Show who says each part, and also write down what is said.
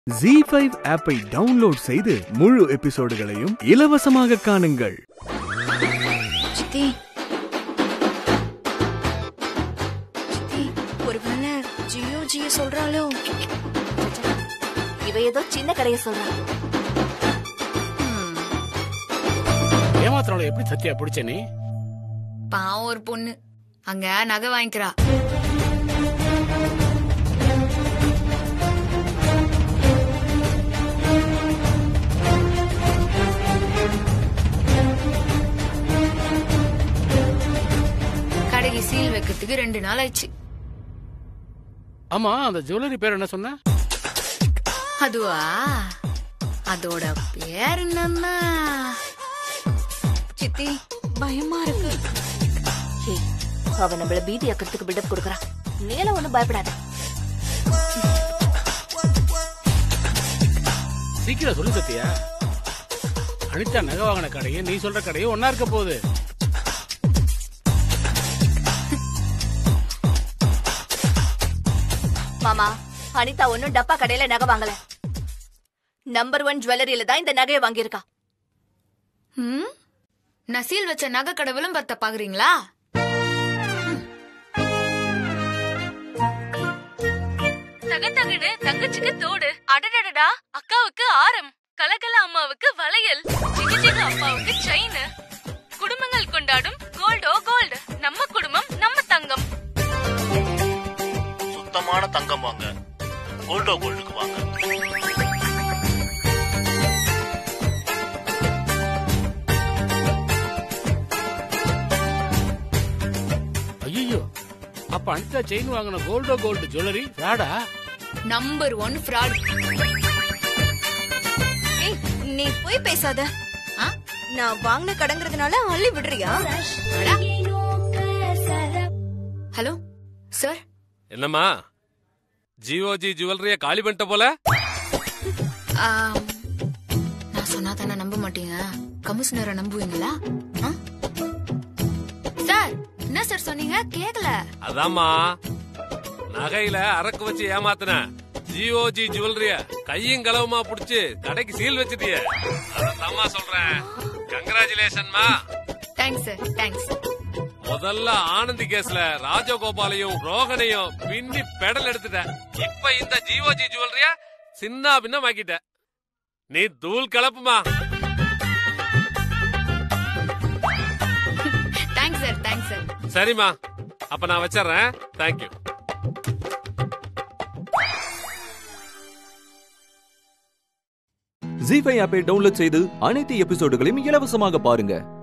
Speaker 1: G five ஆப்பை download செய்து முழு எபிசோடுகளையும் இலவசமாக காணுங்கள்
Speaker 2: சித்தி சித்தி ஒருவேளை ஜியோ ஜியோ சொல்றாளோ
Speaker 3: இவ ஏதோ சின்ன கடைய சொல்றா
Speaker 4: ஏமாத்திரவளை எப்படி சத்தியா பிடிச்ச நீ
Speaker 2: பாவம் ஒரு பொண்ணு அங்க நகை வாங்கிக்கிறா கடைக்கு சீல் வைக்கிறதுக்கு ரெண்டு நாள் ஆயிடுச்சு
Speaker 4: ஆமா அந்த ஜுவல்லரி பேர் என்ன சொன்ன
Speaker 2: அதுவா அதோட பேர் என்னன்னா
Speaker 3: சித்தி பயமா இருக்கு ஹே, அவ நம்மள பீதி ஆக்கிறதுக்கு பில்டப் கொடுக்கறா நீல ஒண்ணும் பயப்படாத
Speaker 4: சீக்கிரம் சொல்லு சத்தியா அனிதா நகை வாங்கின கடையும் நீ சொல்ற கடையும் ஒன்னா இருக்க போகுது
Speaker 3: மாமா அனிதா ஒண்ணும் டப்பா கடையில நகை வாங்கல நம்பர் ஒன் ஜுவல்லரியில தான் இந்த நகையை வாங்கியிருக்கா
Speaker 2: ம்? நான் சீல் வச்ச நகை கடை விளம்பரத்தை பாக்குறீங்களா
Speaker 5: தகத்தகடு தங்கச்சிக்கு தோடு அடடடடா அக்காவுக்கு ஆரம் கலகல அம்மாவுக்கு வளையல் ஜிகஜிக அப்பாவுக்கு செயின் குடும்பங்கள் கொண்டாடும் கோல்டோ கோல்டு நம்ம குடும்பம் நம்ம தங்கம்
Speaker 6: சுத்தமான தங்கம் வாங்க கோல்டோ கோல்டுக்கு வாங்க
Speaker 4: ஐயோ அப்ப அனிதா செயின் வாங்கின கோல்டோ கோல்டு ஜுவல்லரி ஃப்ராடா
Speaker 2: நம்பர் ஒன் ஃப்ராட்
Speaker 7: ஏய், நீ போய் பேசாத
Speaker 2: ஆ?
Speaker 7: நான் வாங்கின கடங்கிறதுனால அள்ளி விடுறியா
Speaker 2: ஹலோ சார்
Speaker 8: என்னம்மா ஜிஓஜி ஜுவல்லரிய காலி பண்ணிட்ட போல
Speaker 2: ஆம், நான் சொன்னா தானே நம்ப மாட்டீங்க கமிஷனரை நம்புவீங்களா ஆ? சார் என்ன சார் சொன்னீங்க கேக்கல
Speaker 8: அதாம்மா நகையில அரக்கு வச்சு ஏமாத்தின ஜிஓஜி ஜுவல்லரிய கையும் களவுமா புடிச்சு கடைக்கு சீல் வச்சிட்டிய அதாம்மா சொல்றேன் கங்கராச்சுலேஷன்மா
Speaker 2: தேங்க்ஸ் சார் தேங்க்ஸ்
Speaker 8: முதல்ல ஆனந்தி கேஸ்ல ராஜகோபாலையும் ரோகனையும் பின்னி பெடல் எடுத்துட்ட இப்ப இந்த ஜிஓஜி ஜுவல்லரிய சின்ன பின்னமாக்கிட்ட நீ தூள் கலப்புமா
Speaker 2: தேங்க்ஸ் சார் தேங்க்ஸ் சார்
Speaker 8: சரிம்மா அப்ப நான் வச்சிடுறேன் தேங்க்யூ
Speaker 9: ஜி ஃபைவ் ஆப்பை டவுன்லோட் செய்து அனைத்து எபிசோடுகளையும் இலவசமாக பாருங்க